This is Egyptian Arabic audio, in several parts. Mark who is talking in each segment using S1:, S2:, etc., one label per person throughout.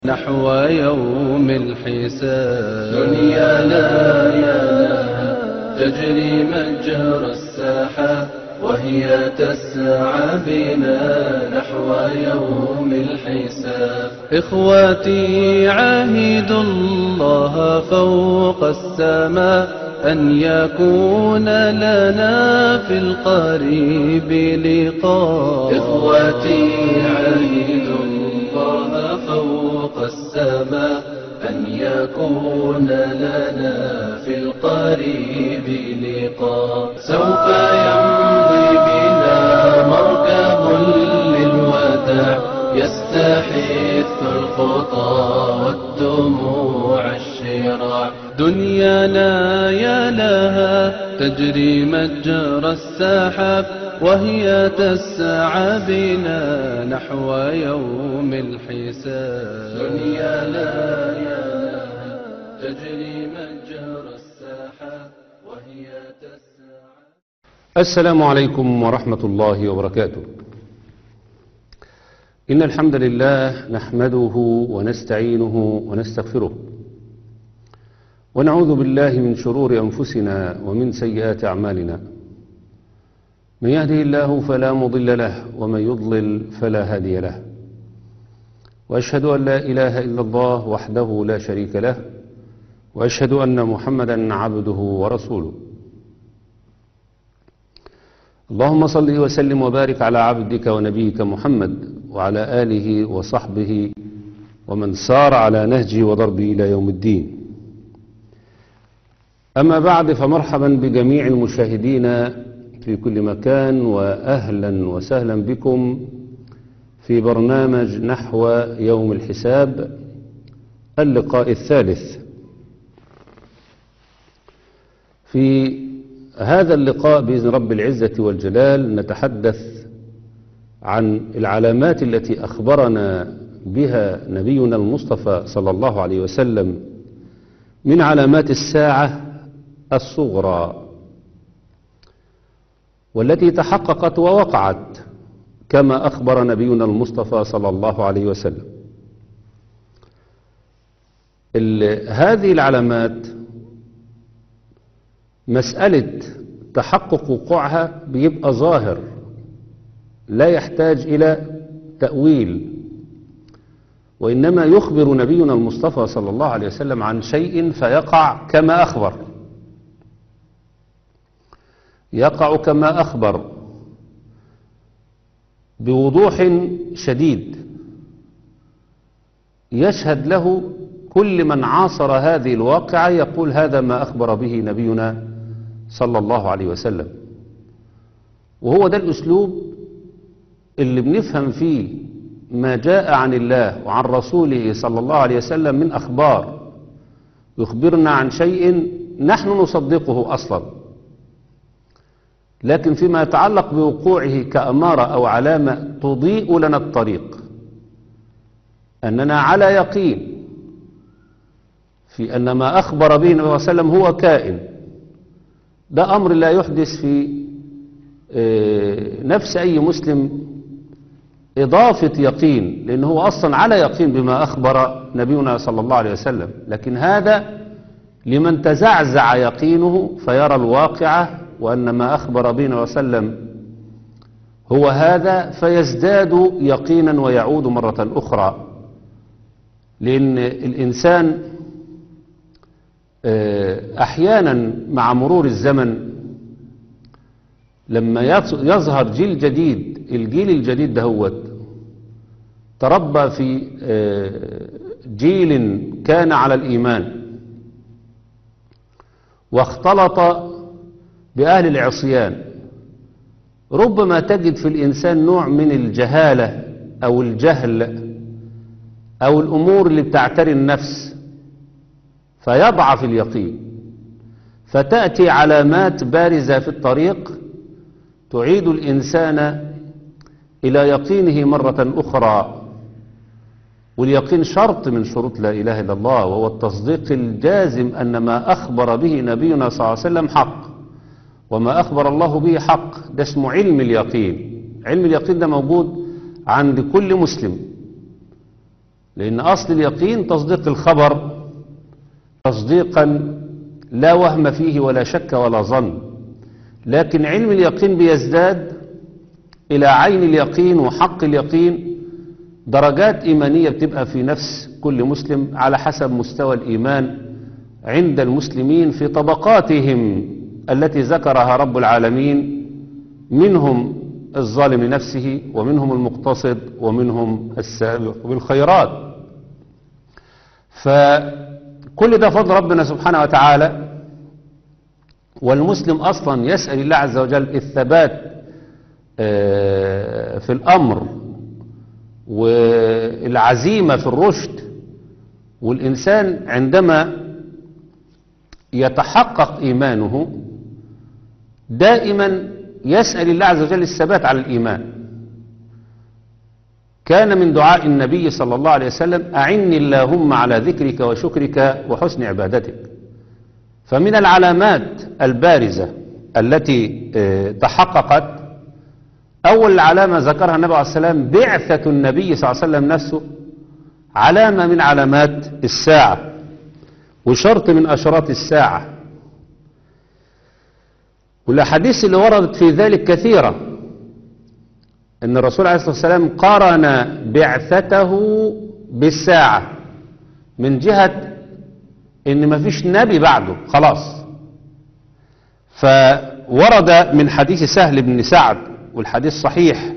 S1: نحو يوم الحساب
S2: دنيانا يا لها تجري مجرى الساحة وهي تسعى بنا نحو يوم الحساب
S1: إخواتي عاهدوا الله فوق السماء أن يكون لنا في القريب لقاء
S2: إخوتي عاهدوا الله فوق السماء أن يكون لنا في القريب لقاء سوف يمضي بنا مركب للوداع يستحث الخطى والدموع الشراع
S1: دنيانا يا لها تجري مجرى السحاب وهي تسعى بنا نحو يوم الحساب
S2: دنيانا يا لها تجري مجرى الساحة وهي تسعى
S3: السلام عليكم ورحمة الله وبركاته إن الحمد لله نحمده ونستعينه ونستغفره ونعوذ بالله من شرور أنفسنا ومن سيئات أعمالنا من يهده الله فلا مضل له ومن يضلل فلا هادي له وأشهد أن لا إله إلا الله وحده لا شريك له وأشهد أن محمدا عبده ورسوله اللهم صل وسلم وبارك على عبدك ونبيك محمد وعلى آله وصحبه ومن سار على نهجه وضربه إلى يوم الدين أما بعد فمرحبا بجميع المشاهدين في كل مكان وأهلا وسهلا بكم في برنامج نحو يوم الحساب اللقاء الثالث في هذا اللقاء بإذن رب العزة والجلال نتحدث عن العلامات التي أخبرنا بها نبينا المصطفى صلى الله عليه وسلم من علامات الساعة الصغرى والتي تحققت ووقعت كما أخبر نبينا المصطفى صلى الله عليه وسلم هذه العلامات مسألة تحقق وقوعها بيبقى ظاهر لا يحتاج إلى تأويل وإنما يخبر نبينا المصطفى صلى الله عليه وسلم عن شيء فيقع كما أخبر يقع كما أخبر بوضوح شديد يشهد له كل من عاصر هذه الواقعة يقول هذا ما أخبر به نبينا صلى الله عليه وسلم وهو ده الأسلوب اللي بنفهم فيه ما جاء عن الله وعن رسوله صلى الله عليه وسلم من أخبار يخبرنا عن شيء نحن نصدقه أصلا لكن فيما يتعلق بوقوعه كأمارة أو علامة تضيء لنا الطريق أننا على يقين في أن ما أخبر به النبي صلى الله عليه وسلم هو كائن ده أمر لا يحدث في نفس أي مسلم إضافة يقين لأنه هو أصلا على يقين بما أخبر نبينا صلى الله عليه وسلم لكن هذا لمن تزعزع يقينه فيرى الواقعة وأن ما أخبر به النبي صلى الله عليه وسلم هو هذا فيزداد يقينا ويعود مرة أخرى لأن الإنسان أحيانا مع مرور الزمن لما يظهر جيل جديد الجيل الجديد دهوت تربى في جيل كان على الإيمان واختلط بأهل العصيان ربما تجد في الإنسان نوع من الجهالة أو الجهل أو الأمور اللي بتعتري النفس فيضعف اليقين فتأتي علامات بارزة في الطريق تعيد الإنسان إلى يقينه مرة أخرى واليقين شرط من شروط لا إله إلا الله وهو التصديق الجازم أن ما أخبر به نبينا صلى الله عليه وسلم حق وما أخبر الله به حق ده اسمه علم اليقين علم اليقين ده موجود عند كل مسلم لأن أصل اليقين تصديق الخبر تصديقا لا وهم فيه ولا شك ولا ظن لكن علم اليقين بيزداد إلى عين اليقين وحق اليقين درجات إيمانية بتبقى في نفس كل مسلم على حسب مستوى الإيمان عند المسلمين في طبقاتهم التي ذكرها رب العالمين منهم الظالم لنفسه ومنهم المقتصد ومنهم السابق بالخيرات فكل ده فضل ربنا سبحانه وتعالى والمسلم أصلا يسأل الله عز وجل الثبات آه، في الأمر والعزيمة في الرشد والإنسان عندما يتحقق إيمانه دائما يسأل الله عز وجل الثبات على الإيمان كان من دعاء النبي صلى الله عليه وسلم أعني اللهم على ذكرك وشكرك وحسن عبادتك فمن العلامات البارزة التي آه، تحققت أول علامة ذكرها النبي عليه السلام بعثة النبي صلى الله عليه وسلم نفسه علامة من علامات الساعة وشرط من أشراط الساعة والأحاديث اللي وردت في ذلك كثيرة أن الرسول عليه الصلاة والسلام قارن بعثته بالساعة من جهة أن ما فيش نبي بعده خلاص فورد من حديث سهل بن سعد والحديث صحيح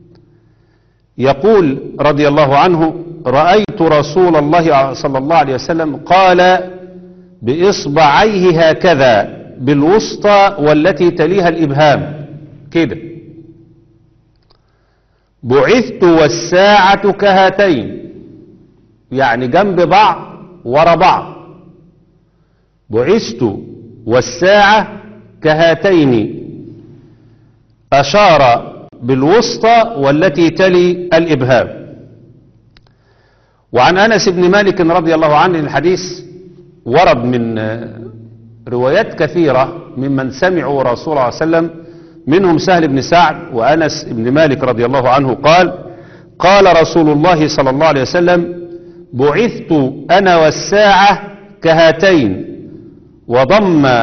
S3: يقول رضي الله عنه رأيت رسول الله صلى الله عليه وسلم قال بإصبعيه هكذا بالوسطى والتي تليها الإبهام كده بعثت والساعة كهاتين يعني جنب بعض ورا بعض بعثت والساعة كهاتين أشار بالوسطى والتي تلي الإبهام وعن أنس بن مالك رضي الله عنه الحديث ورد من روايات كثيرة ممن سمعوا رسول الله صلى الله عليه وسلم منهم سهل بن سعد وأنس بن مالك رضي الله عنه قال قال رسول الله صلى الله عليه وسلم بعثت أنا والساعة كهاتين وضم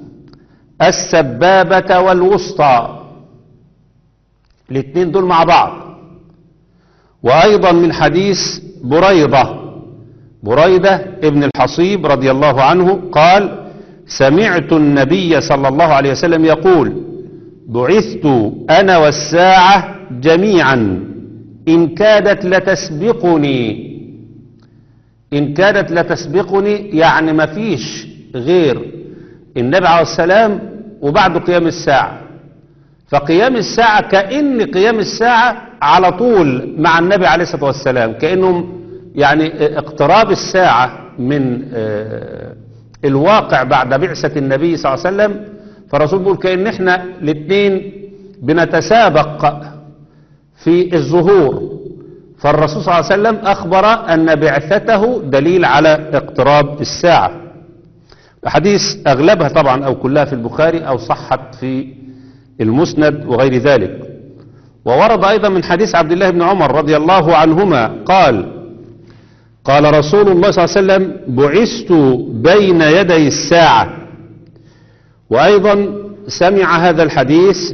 S3: السبابة والوسطى الاثنين دول مع بعض وأيضا من حديث بريضة بريدة ابن الحصيب رضي الله عنه قال سمعت النبي صلى الله عليه وسلم يقول بعثت أنا والساعة جميعا إن كادت لتسبقني إن كادت لتسبقني يعني ما فيش غير النبي عليه السلام وبعد قيام الساعة فقيام الساعة كأن قيام الساعة على طول مع النبي عليه الصلاة والسلام كأنهم يعني اقتراب الساعة من آه، الواقع بعد بعثة النبي صلى الله عليه وسلم فالرسول بيقول كأن احنا الاثنين بنتسابق في الظهور فالرسول صلى الله عليه وسلم أخبر أن بعثته دليل على اقتراب الساعة الحديث أغلبها طبعا أو كلها في البخاري أو صحت في المسند وغير ذلك وورد أيضا من حديث عبد الله بن عمر رضي الله عنهما قال قال رسول الله صلى الله عليه وسلم بعثت بين يدي الساعة وأيضا سمع هذا الحديث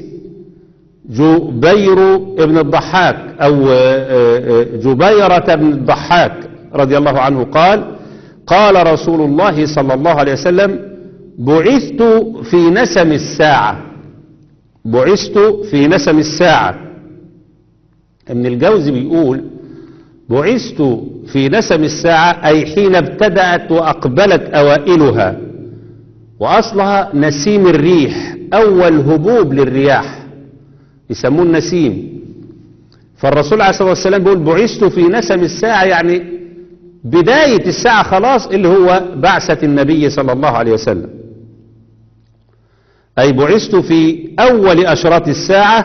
S3: جبير بن الضحاك أو جبيرة بن الضحاك رضي الله عنه قال قال رسول الله صلى الله عليه وسلم بعثت في نسم الساعة بعثت في نسم الساعة ابن الجوزي بيقول بعثت في نسم الساعة أي حين ابتدأت وأقبلت أوائلها وأصلها نسيم الريح أول هبوب للرياح يسموه النسيم فالرسول عليه الصلاة والسلام بيقول بعثت في نسم الساعة يعني بداية الساعة خلاص اللي هو بعثة النبي صلى الله عليه وسلم أي بعثت في أول أشراط الساعة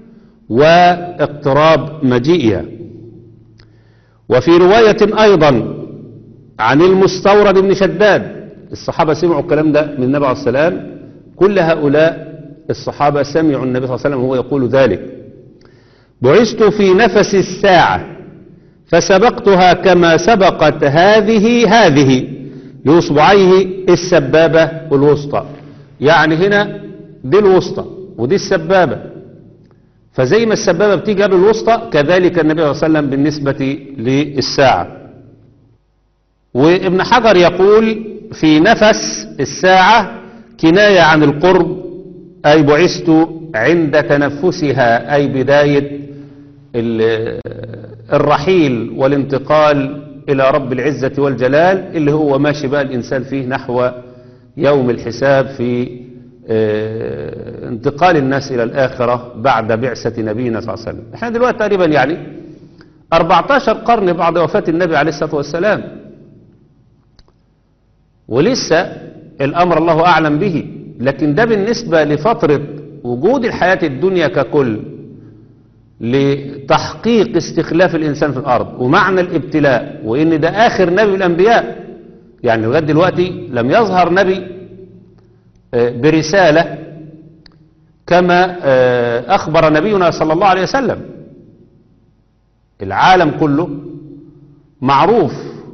S3: واقتراب مجيئها وفي رواية أيضا عن المستورد بن شداد الصحابة سمعوا الكلام ده من النبي عليه السلام كل هؤلاء الصحابة سمعوا النبي صلى الله عليه وسلم وهو يقول ذلك بعثت في نفس الساعة فسبقتها كما سبقت هذه هذه لأصبعيه السبابة الوسطى يعني هنا دي الوسطى ودي السبابة فزي ما السبابة بتيجي قبل الوسطى كذلك النبي صلى الله عليه وسلم بالنسبة للساعة وابن حجر يقول في نفس الساعة كناية عن القرب أي بعثت عند تنفسها أي بداية ال- الرحيل والانتقال إلى رب العزة والجلال اللي هو ماشي بقى الإنسان فيه نحو يوم الحساب في آه، انتقال الناس إلى الآخرة بعد بعثة نبينا صلى الله عليه وسلم احنا دلوقتي تقريبا يعني 14 قرن بعد وفاة النبي عليه الصلاة والسلام ولسه الأمر الله أعلم به لكن ده بالنسبة لفترة وجود الحياة الدنيا ككل لتحقيق استخلاف الإنسان في الأرض ومعنى الابتلاء وإن ده آخر نبي الأنبياء يعني لغاية دلوقتي لم يظهر نبي آه، برسالة كما آه، أخبر نبينا صلى الله عليه وسلم العالم كله معروف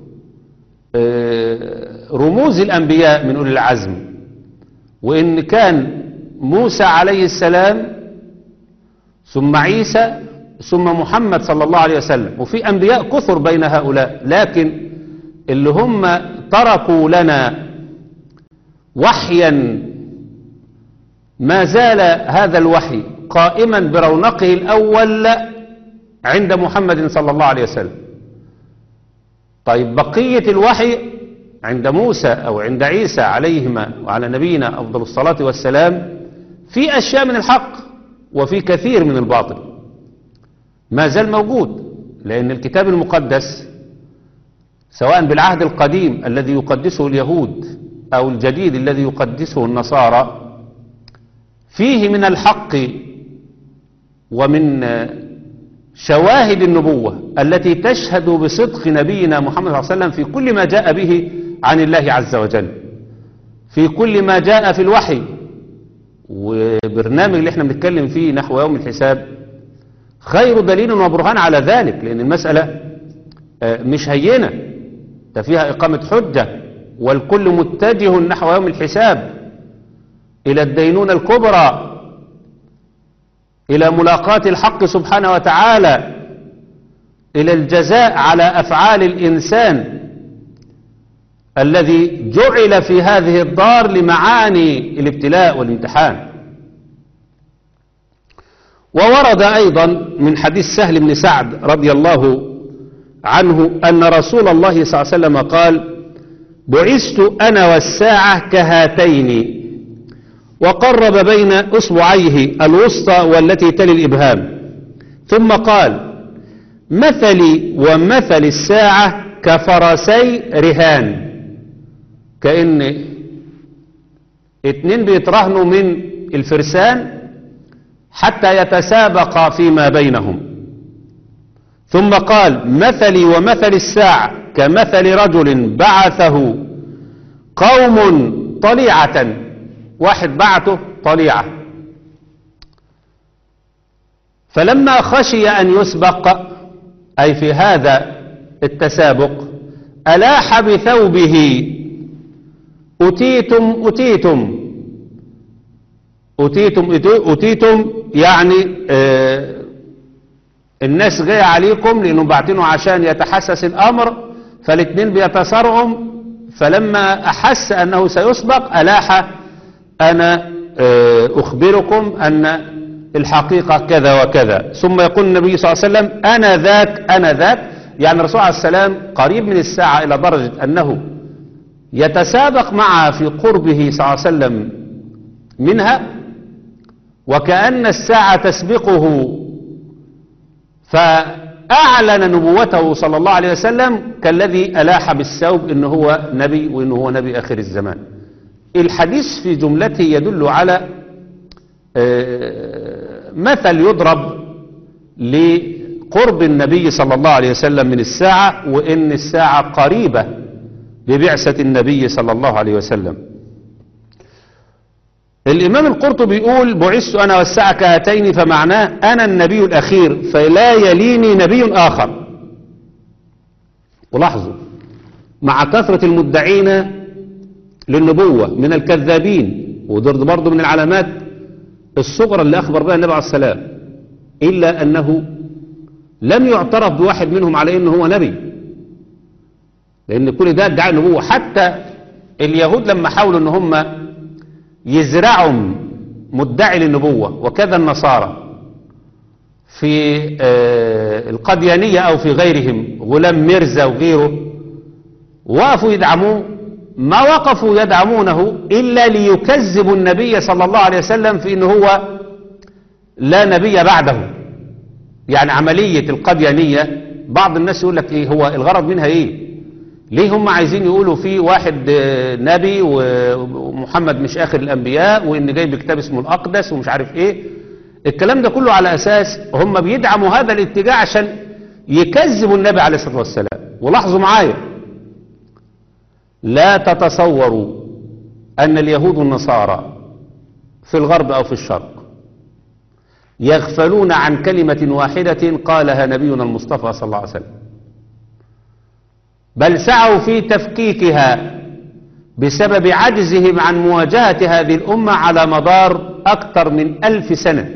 S3: آه، رموز الأنبياء من أولي العزم وإن كان موسى عليه السلام ثم عيسى ثم محمد صلى الله عليه وسلم وفي أنبياء كثر بين هؤلاء لكن اللي هم تركوا لنا وحيا ما زال هذا الوحي قائما برونقه الأول عند محمد صلى الله عليه وسلم طيب بقية الوحي عند موسى أو عند عيسى عليهما وعلى نبينا أفضل الصلاة والسلام في أشياء من الحق وفي كثير من الباطل ما زال موجود لأن الكتاب المقدس سواء بالعهد القديم الذي يقدسه اليهود أو الجديد الذي يقدسه النصارى فيه من الحق ومن شواهد النبوة التي تشهد بصدق نبينا محمد صلى الله عليه وسلم في كل ما جاء به عن الله عز وجل في كل ما جاء في الوحي وبرنامج اللي احنا بنتكلم فيه نحو يوم الحساب خير دليل وبرهان على ذلك لأن المسألة آه، مش هينة ده فيها إقامة حجة والكل متجه نحو يوم الحساب إلى الدينونة الكبرى إلى ملاقاة الحق سبحانه وتعالى إلى الجزاء على أفعال الإنسان الذي جعل في هذه الدار لمعاني الابتلاء والامتحان وورد أيضا من حديث سهل بن سعد رضي الله عنه أن رسول الله صلى الله عليه وسلم قال بعثت أنا والساعة كهاتين وقرب بين أصبعيه الوسطى والتي تلي الإبهام ثم قال مثلي ومثل الساعة كفرسي رهان كأن اتنين بيترهنوا من الفرسان حتى يتسابقا فيما بينهم ثم قال مثلي ومثل الساعة كمثل رجل بعثه قوم طليعة واحد بعته طليعة فلما خشي أن يسبق أي في هذا التسابق ألاح بثوبه أتيتم أتيتم أتيتم أتيتم يعني آه الناس جاية عليكم لأنهم باعتينه عشان يتحسس الأمر فالاثنين بيتصارعوا فلما أحس أنه سيسبق ألاح أنا آه أخبركم أن الحقيقة كذا وكذا ثم يقول النبي صلى الله عليه وسلم أنا ذاك أنا ذاك يعني الرسول عليه السلام قريب من الساعة إلى درجة أنه يتسابق معها في قربه صلى الله عليه وسلم منها وكأن الساعة تسبقه فأعلن نبوته صلى الله عليه وسلم كالذي ألاح بالثوب إنه هو نبي وإنه هو نبي آخر الزمان الحديث في جملته يدل على مثل يضرب لقرب النبي صلى الله عليه وسلم من الساعة وإن الساعة قريبة ببعثة النبي صلى الله عليه وسلم الإمام القرطبي يقول بعثت أنا والساعة كهاتين فمعناه أنا النبي الأخير فلا يليني نبي آخر ولاحظوا مع كثرة المدعين للنبوة من الكذابين ودول برضه من العلامات الصغرى اللي أخبر بها النبي عليه السلام إلا أنه لم يعترف بواحد منهم على أنه هو نبي لأن كل ده ادعاء النبوة حتى اليهود لما حاولوا أن هم يزرعوا مدعي للنبوة وكذا النصارى في آه، القديانية أو في غيرهم غلام ميرزا وغيره وقفوا يدعموه ما وقفوا يدعمونه إلا ليكذبوا النبي صلى الله عليه وسلم في أنه هو لا نبي بعده يعني عملية القديانية بعض الناس يقول لك إيه هو الغرض منها إيه ليه هم عايزين يقولوا في واحد آه، نبي ومحمد مش آخر الأنبياء وإن جاي بكتاب اسمه الأقدس ومش عارف إيه الكلام ده كله على أساس هم بيدعموا هذا الاتجاه عشان يكذبوا النبي عليه الصلاة والسلام ولاحظوا معايا لا تتصوروا أن اليهود والنصارى في الغرب أو في الشرق يغفلون عن كلمة واحدة قالها نبينا المصطفى صلى الله عليه وسلم بل سعوا في تفكيكها بسبب عجزهم عن مواجهة هذه الأمة على مدار أكثر من ألف سنة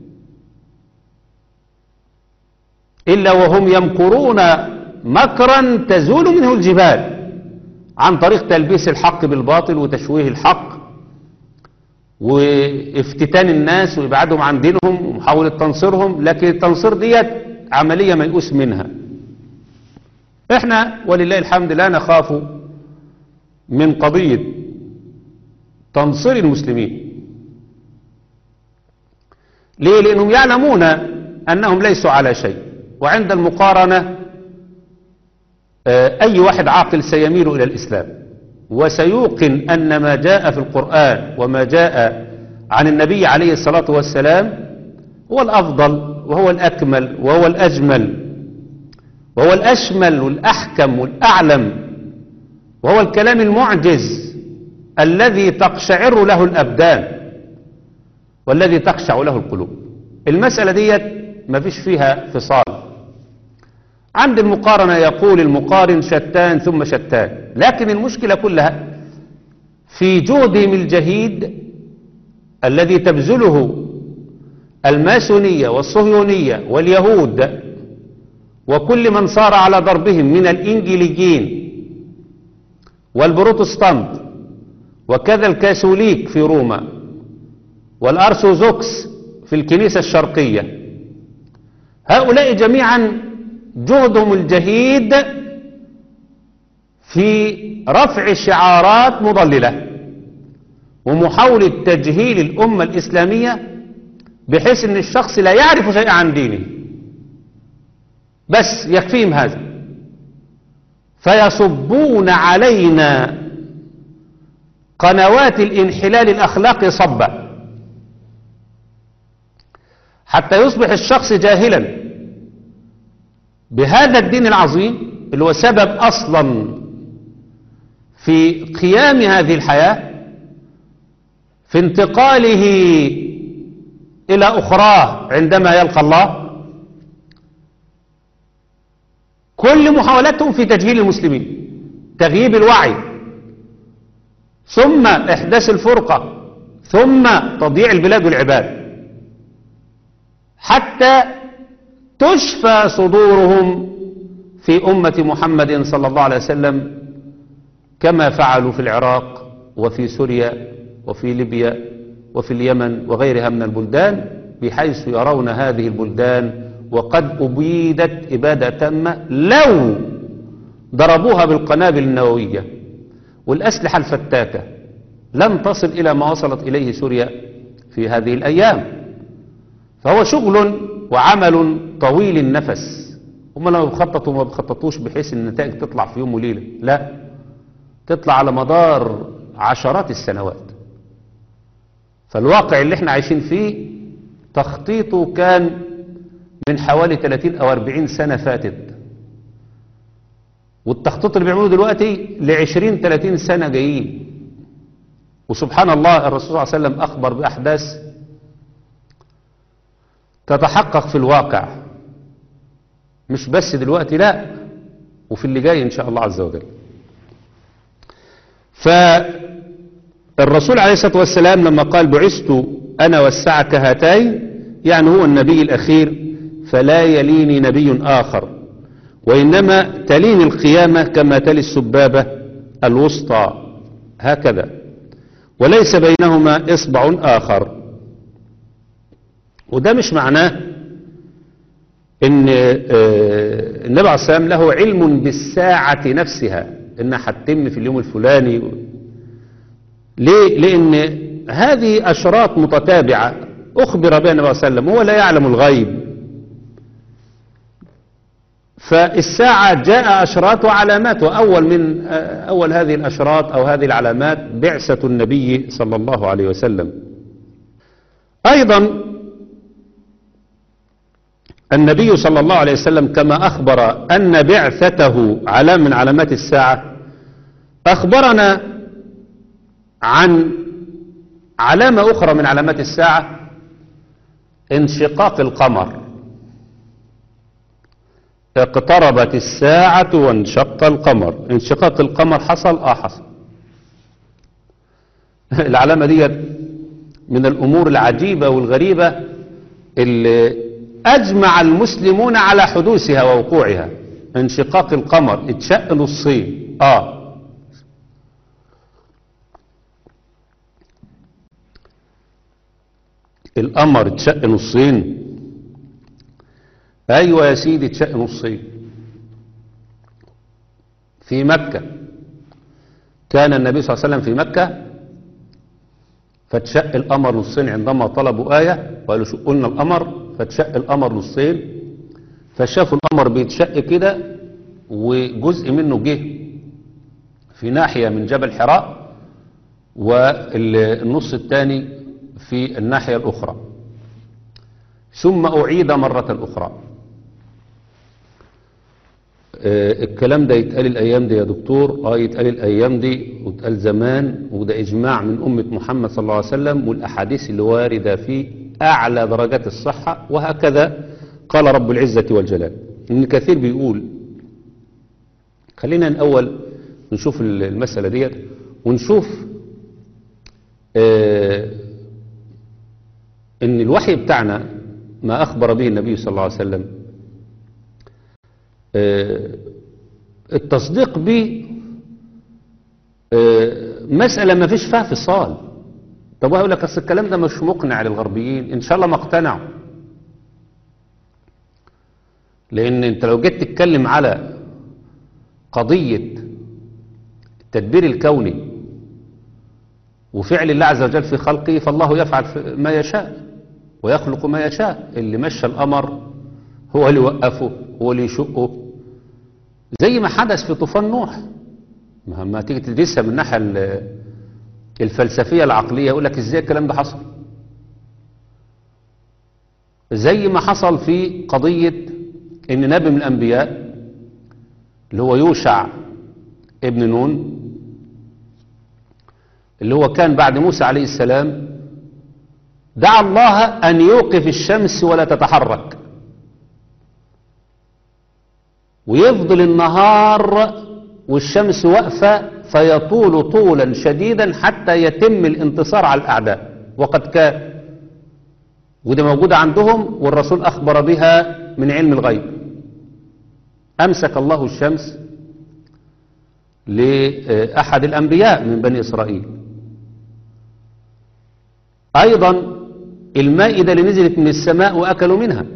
S3: إلا وهم يمكرون مكرا تزول منه الجبال عن طريق تلبيس الحق بالباطل وتشويه الحق وافتتان الناس وإبعادهم عن دينهم ومحاولة تنصيرهم لكن التنصير ديت عملية ميؤوس منها احنا ولله الحمد لا نخاف من قضية تنصير المسلمين ليه لأنهم يعلمون أنهم ليسوا على شيء وعند المقارنة آه، أي واحد عاقل سيميل إلى الإسلام وسيوقن أن ما جاء في القرآن وما جاء عن النبي عليه الصلاة والسلام هو الأفضل وهو الأكمل وهو الأجمل وهو الأشمل والأحكم والأعلم وهو الكلام المعجز الذي تقشعر له الأبدان والذي تخشع له القلوب المسألة ديت ما فيش فيها فصال عند المقارنة يقول المقارن شتان ثم شتان لكن المشكلة كلها في جهدهم الجهيد الذي تبذله الماسونية والصهيونية واليهود وكل من صار على ضربهم من الإنجليين والبروتستانت وكذا الكاثوليك في روما والأرثوذكس في الكنيسة الشرقية هؤلاء جميعا جهدهم الجهيد في رفع شعارات مضللة ومحاولة تجهيل الأمة الإسلامية بحيث أن الشخص لا يعرف شيئا عن دينه بس يكفيهم هذا فيصبون علينا قنوات الانحلال الأخلاقي صبا حتى يصبح الشخص جاهلا بهذا الدين العظيم اللي هو سبب أصلا في قيام هذه الحياة في انتقاله إلى أخراه عندما يلقى الله كل محاولاتهم في تجهيل المسلمين تغييب الوعي ثم إحداث الفرقة ثم تضييع البلاد والعباد حتى تشفى صدورهم في أمة محمد صلى الله عليه وسلم كما فعلوا في العراق وفي سوريا وفي ليبيا وفي اليمن وغيرها من البلدان بحيث يرون هذه البلدان وقد أبيدت إبادة تامة لو ضربوها بالقنابل النووية والأسلحة الفتاكة لن تصل إلى ما وصلت إليه سوريا في هذه الأيام فهو شغل وعمل طويل النفس هم لما بيخططوا ما بيخططوش بحيث ان النتائج تطلع في يوم وليلة لا تطلع على مدار عشرات السنوات فالواقع اللي احنا عايشين فيه تخطيطه كان من حوالي 30 او 40 سنة فاتت والتخطيط اللي بيعملوه دلوقتي ل 20 30 سنة جايين وسبحان الله الرسول صلى الله عليه وسلم اخبر باحداث تتحقق في الواقع مش بس دلوقتي لا وفي اللي جاي إن شاء الله عز وجل فالرسول عليه الصلاة والسلام لما قال بعثت أنا والساعة كهاتين يعني هو النبي الأخير فلا يليني نبي آخر وإنما تليني القيامة كما تلي السبابة الوسطى هكذا وليس بينهما إصبع آخر وده مش معناه ان آه، النبي عليه الصلاة والسلام له علم بالساعة نفسها انها هتتم في اليوم الفلاني ليه لان هذه اشراط متتابعة اخبر بها النبي صلى الله عليه وسلم هو لا يعلم الغيب فالساعة جاء أشراط وعلامات وأول من آه، أول هذه الأشراط أو هذه العلامات بعثة النبي صلى الله عليه وسلم أيضا النبي صلى الله عليه وسلم كما أخبر أن بعثته علامة من علامات الساعة أخبرنا عن علامة أخرى من علامات الساعة انشقاق القمر اقتربت الساعة وانشق القمر انشقاق القمر حصل اه حصل العلامة دي من الأمور العجيبة والغريبة اللي أجمع المسلمون على حدوثها ووقوعها انشقاق القمر اتشق نصين اه القمر اتشق نصين ايوه يا سيدي اتشق نصين في مكة كان النبي صلى الله عليه وسلم في مكة فاتشق القمر نصين عندما طلبوا آية وقالوا شقوا لنا القمر فاتشق القمر نصين فشافوا القمر بيتشق كده وجزء منه جه في ناحية من جبل حراء والنص الثاني في الناحية الأخرى ثم أعيد مرة أخرى آه، الكلام ده يتقال الأيام دي يا دكتور اه يتقال الأيام دي ويتقال زمان وده إجماع من أمة محمد صلى الله عليه وسلم والأحاديث اللي واردة فيه أعلى درجات الصحة وهكذا قال رب العزة والجلال إن كثير بيقول خلينا الأول نشوف المسألة ديت ونشوف آه ان الوحي بتاعنا ما اخبر به النبي صلى الله عليه وسلم آه، التصديق به آه، مسألة ما فيش فيها فصال طب هقول لك اصل الكلام ده مش مقنع للغربيين ان شاء الله ما اقتنعوا لان انت لو جيت تتكلم على قضية التدبير الكوني وفعل الله عز وجل في خلقه فالله يفعل في- ما يشاء ويخلق ما يشاء اللي مشى الأمر هو اللي وقفه هو اللي يشقه زي ما حدث في طوفان نوح ما ما تيجي تدرسها من الناحية ال- الفلسفية العقلية يقول لك ازاي الكلام ده حصل زي ما حصل في قضية ان نبي من الانبياء اللي هو يوشع ابن نون اللي هو كان بعد موسى عليه السلام دعا الله أن يوقف الشمس ولا تتحرك ويفضل النهار والشمس واقفة فيطول طولا شديدا حتى يتم الانتصار على الأعداء وقد كان وده موجودة عندهم والرسول أخبر بها من علم الغيب أمسك الله الشمس لأحد الأنبياء من بني إسرائيل أيضا المائدة اللي نزلت من السماء وأكلوا منها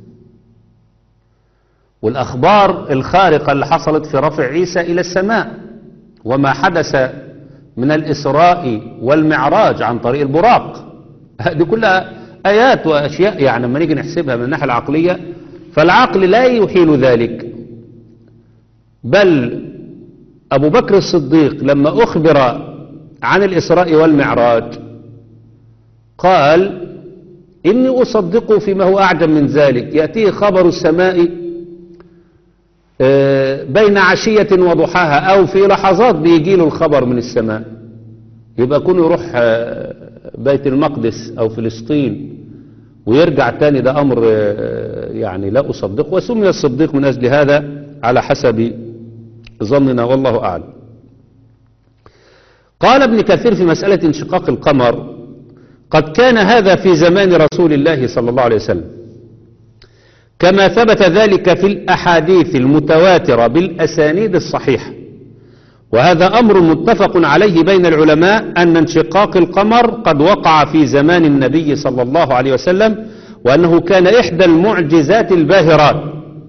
S3: والأخبار الخارقة اللي حصلت في رفع عيسى إلى السماء وما حدث من الإسراء والمعراج عن طريق البراق دي كلها آيات وأشياء يعني لما نيجي نحسبها من الناحية العقلية فالعقل لا يحيل ذلك بل أبو بكر الصديق لما أخبر عن الإسراء والمعراج قال إني أصدقه فيما هو أعجب من ذلك يأتيه خبر السماء آه، بين عشية وضحاها أو في لحظات بيجي له الخبر من السماء يبقى كونه يروح آه، بيت المقدس أو فلسطين ويرجع تاني ده أمر آه، يعني لا أصدقه وسمي الصديق من أجل هذا على حسب بظننا والله أعلم قال ابن كثير في مسألة انشقاق القمر قد كان هذا في زمان رسول الله صلى الله عليه وسلم كما ثبت ذلك في الأحاديث المتواترة بالأسانيد الصحيحة وهذا أمر متفق عليه بين العلماء أن انشقاق القمر قد وقع في زمان النبي صلى الله عليه وسلم وأنه كان إحدى المعجزات الباهرات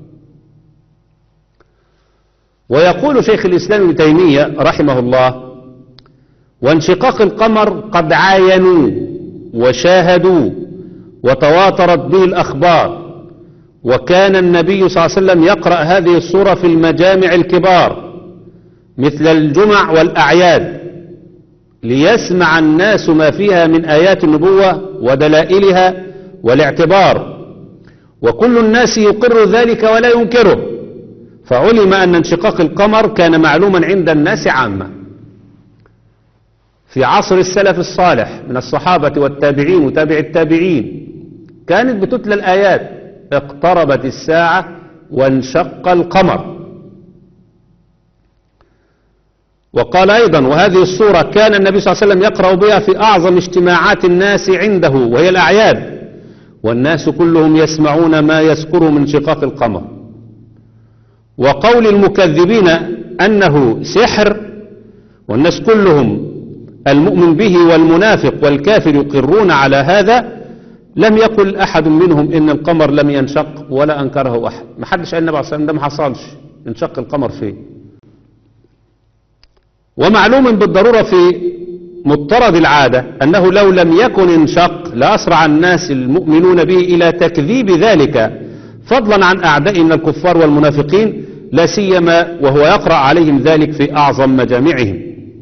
S3: ويقول شيخ الإسلام ابن تيمية رحمه الله وانشقاق القمر قد عاينوا وشاهدوا وتواترت به الأخبار وكان النبي صلى الله عليه وسلم يقرأ هذه السورة في المجامع الكبار مثل الجمع والأعياد ليسمع الناس ما فيها من آيات النبوة ودلائلها والاعتبار وكل الناس يقر ذلك ولا ينكره فعلم أن انشقاق القمر كان معلوما عند الناس عامة في عصر السلف الصالح من الصحابة والتابعين وتابع التابعين كانت بتتلى الآيات اقتربت الساعة وانشق القمر وقال أيضا وهذه الصورة كان النبي صلى الله عليه وسلم يقرأ بها في أعظم اجتماعات الناس عنده وهي الأعياد والناس كلهم يسمعون ما يذكره من شقاق القمر وقول المكذبين أنه سحر والناس كلهم المؤمن به والمنافق والكافر يقرون على هذا لم يقل أحد منهم إن القمر لم ينشق ولا أنكره أحد ما حدش قال النبي عليه الصلاة والسلام ده ما حصلش انشق القمر فيه ومعلوم بالضرورة في مضطرد العادة أنه لو لم يكن انشق لأسرع الناس المؤمنون به إلى تكذيب ذلك فضلا عن أعداء من الكفار والمنافقين لا سيما وهو يقرأ عليهم ذلك في أعظم مجامعهم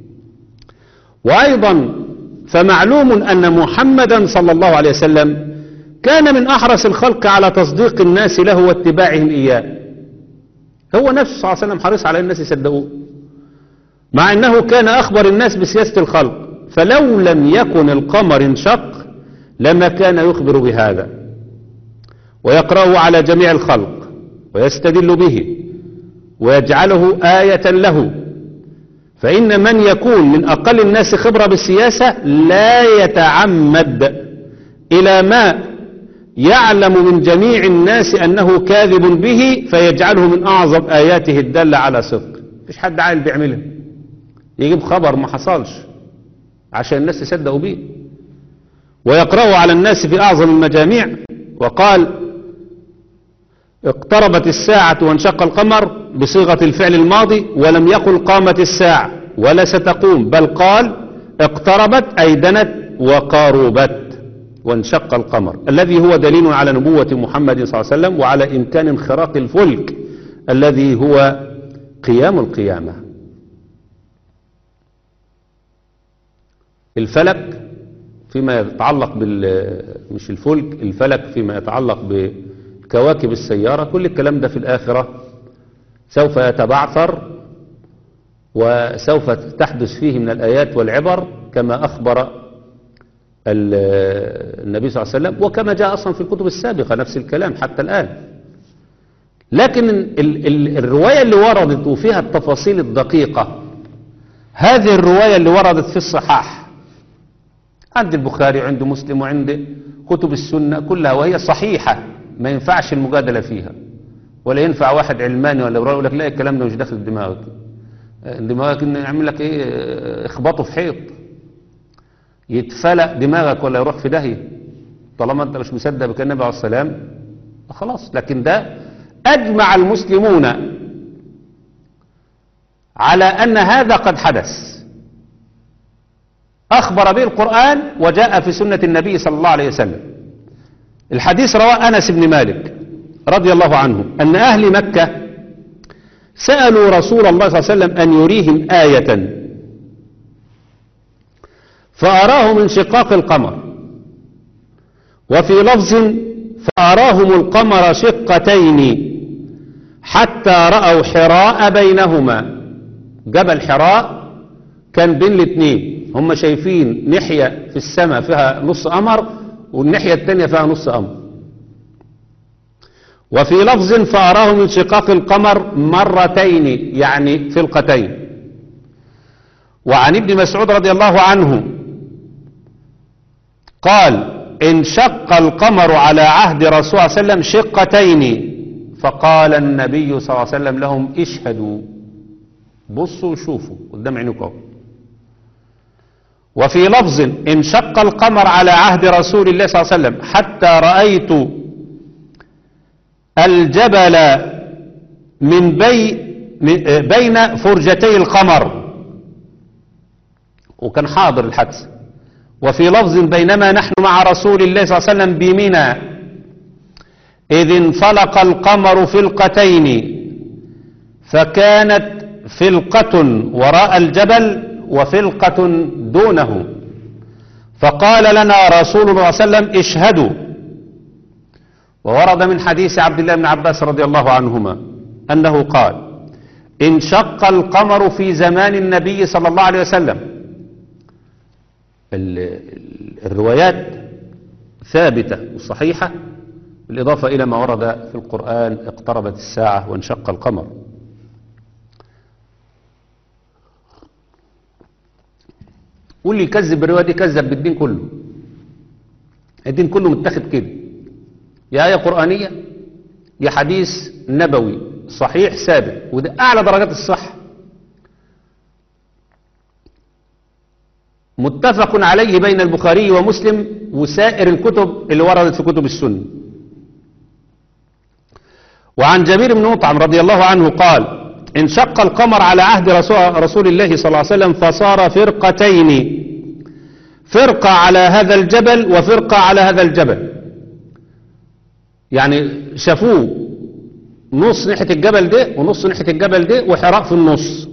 S3: وأيضا فمعلوم أن محمدا صلى الله عليه وسلم كان من أحرص الخلق على تصديق الناس له واتباعهم إياه هو نفسه صلى الله عليه وسلم حريص على الناس يصدقوه مع أنه كان أخبر الناس بسياسة الخلق فلو لم يكن القمر انشق لما كان يخبر بهذا ويقرأه على جميع الخلق ويستدل به ويجعله آية له فإن من يكون من أقل الناس خبرة بالسياسة لا يتعمد إلى ما يعلم من جميع الناس أنه كاذب به فيجعله من أعظم آياته الدالة على صدق مفيش حد عاقل بيعملها يجيب خبر ما حصلش عشان الناس يصدقوا به ويقرأه على الناس في أعظم المجاميع وقال اقتربت الساعة وانشق القمر بصيغة الفعل الماضي ولم يقل قامت الساعة ولا ستقوم بل قال اقتربت أي دنت وقاربت وانشق القمر الذي هو دليل على نبوة محمد صلى الله عليه وسلم وعلى إمكان انخراق الفلك الذي هو قيام القيامة الفلك فيما يتعلق بال مش الفلك الفلك فيما يتعلق بكواكب السيارة كل الكلام ده في الآخرة سوف يتبعثر وسوف تحدث فيه من الآيات والعبر كما أخبر النبي صلى الله عليه وسلم وكما جاء أصلا في الكتب السابقة نفس الكلام حتى الآن لكن ال ال الرواية اللي وردت وفيها التفاصيل الدقيقة هذه الرواية اللي وردت في الصحاح عند البخاري وعند مسلم وعند كتب السنة كلها وهي صحيحة ما ينفعش المجادلة فيها ولا ينفع واحد علماني ولا يقول لك لا الكلام ده مش داخل دماغك دماغك انه يعمل لك ايه اخبطه في حيط يتفلق دماغك ولا يروح في داهيه طالما انت مش مصدق بكلام النبي عليه السلام خلاص لكن ده اجمع المسلمون على ان هذا قد حدث اخبر به القران وجاء في سنه النبي صلى الله عليه وسلم الحديث رواه انس بن مالك رضي الله عنه ان اهل مكه سالوا رسول الله صلى الله عليه وسلم ان يريهم ايه فأراهم انشقاق القمر وفي لفظ فأراهم القمر شقتين حتى رأوا حراء بينهما جبل حراء كان بين الاثنين هم شايفين ناحية في السماء فيها نص قمر والناحية التانية فيها نص قمر وفي لفظ فأراه من شقاق القمر مرتين يعني فلقتين وعن ابن مسعود رضي الله عنه قال انشق القمر على عهد رسول الله صلى الله عليه وسلم شقتين فقال النبي صلى الله عليه وسلم لهم اشهدوا بصوا وشوفوا قدام عينكم اهو. وفي لفظ انشق القمر على عهد رسول الله صلى الله عليه وسلم حتى رأيت الجبل من بي من- آه، بين فرجتي القمر وكان حاضر الحدث وفي لفظ بينما نحن مع رسول الله صلى الله عليه وسلم بمنى إذ انفلق القمر فلقتين فكانت فلقة وراء الجبل وفلقة دونه فقال لنا رسول الله صلى الله عليه وسلم اشهدوا وورد من حديث عبد الله بن عباس رضي الله عنهما أنه قال انشق القمر في زمان النبي صلى الله عليه وسلم ال- ال- الروايات ثابتة وصحيحة بالإضافة إلى ما ورد في القرآن اقتربت الساعة وانشق القمر واللي يكذب بالرواية دي كذب بالدين كله الدين كله متاخد كده يا آية قرآنية يا حديث نبوي صحيح ثابت وده أعلى درجات الصحة متفق عليه بين البخاري ومسلم وسائر الكتب اللي وردت في كتب السنة وعن جبير بن مطعم رضي الله عنه قال انشق القمر على عهد رسول, رسول الله صلى الله عليه وسلم فصار فرقتين فرقة على هذا الجبل وفرقة على هذا الجبل يعني شافوه نص ناحية الجبل ده ونص ناحية الجبل ده وحراء في النص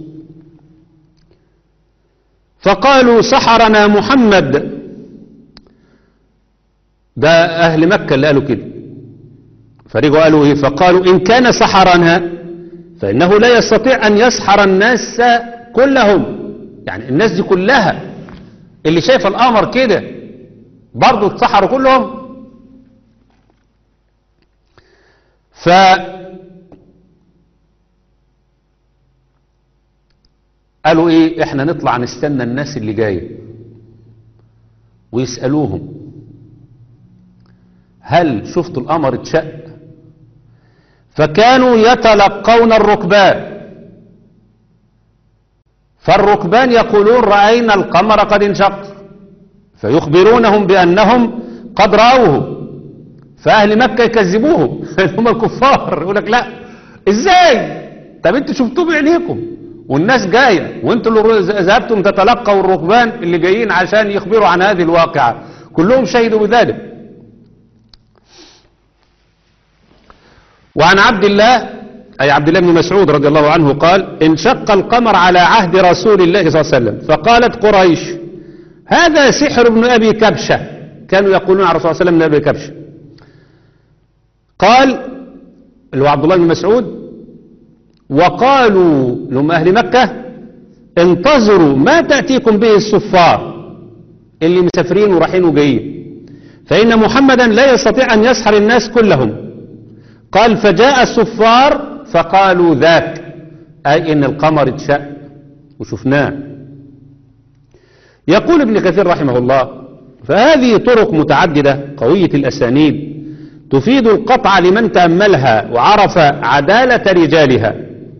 S3: فقالوا سحرنا محمد ده أهل مكة اللي قالوا كده فرجعوا قالوا إيه فقالوا إن كان سحرنا فإنه لا يستطيع أن يسحر الناس كلهم يعني الناس دي كلها اللي شايف القمر كده برضه اتسحروا كلهم ف قالوا ايه احنا نطلع نستنى الناس اللي جايه ويسألوهم هل شفتوا القمر اتشق فكانوا يتلقون الركبان فالركبان يقولون رأينا القمر قد انشق فيخبرونهم بأنهم قد رأوه فأهل مكة يكذبوهم هم الكفار يقول لك لا ازاي طب انتوا شفتوه بعينيكم والناس جاية وانتوا اللي ذهبتم تتلقوا الركبان اللي جايين عشان يخبروا عن هذه الواقعة كلهم شهدوا بذلك وعن عبد الله أي عبد الله بن مسعود رضي الله عنه قال انشق القمر على عهد رسول الله صلى الله عليه وسلم فقالت قريش هذا سحر ابن أبي كبشة كانوا يقولون على رسول الله صلى الله عليه وسلم ابن أبي كبشة قال اللي هو عبد الله بن مسعود وقالوا لهم أهل مكة انتظروا ما تأتيكم به الصفار اللي مسافرين ورايحين وجايين فإن محمدا لا يستطيع أن يسحر الناس كلهم قال فجاء الصفار فقالوا ذاك أي إن القمر اتشق وشفناه يقول ابن كثير رحمه الله فهذه طرق متعددة قوية الأسانيد تفيد القطع لمن تأملها وعرف عدالة رجالها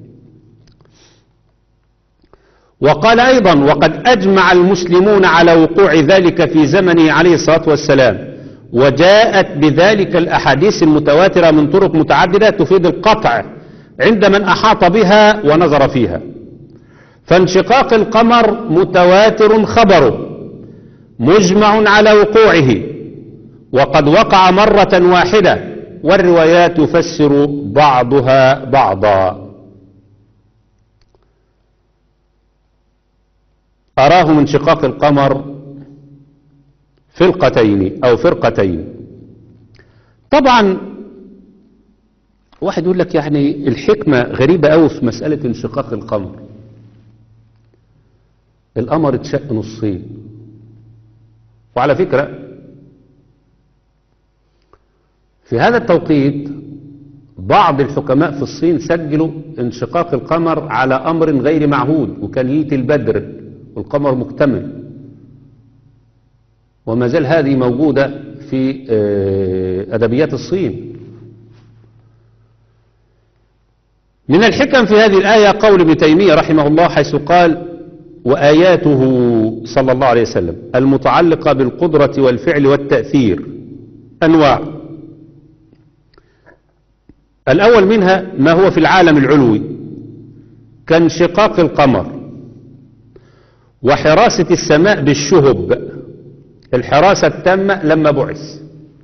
S3: وقال أيضا وقد أجمع المسلمون على وقوع ذلك في زمنه عليه الصلاة والسلام وجاءت بذلك الأحاديث المتواترة من طرق متعددة تفيد القطع عند من أحاط بها ونظر فيها فانشقاق القمر متواتر خبره مجمع على وقوعه وقد وقع مرة واحدة والروايات تفسر بعضها بعضا أراه من شقاق القمر فرقتين أو فرقتين طبعا واحد يقول لك يعني الحكمة غريبة أوي في مسألة انشقاق القمر القمر اتشق نصين وعلى فكرة في هذا التوقيت بعض الحكماء في الصين سجلوا انشقاق القمر على أمر غير معهود وكان ليلة البدر والقمر مكتمل وما زال هذه موجودة في آه، أدبيات الصين من الحكم في هذه الآية قول ابن تيمية رحمه الله حيث قال وآياته صلى الله عليه وسلم المتعلقة بالقدرة والفعل والتأثير أنواع الأول منها ما هو في العالم العلوي كانشقاق القمر وحراسة السماء بالشهب الحراسة التامة لما بعث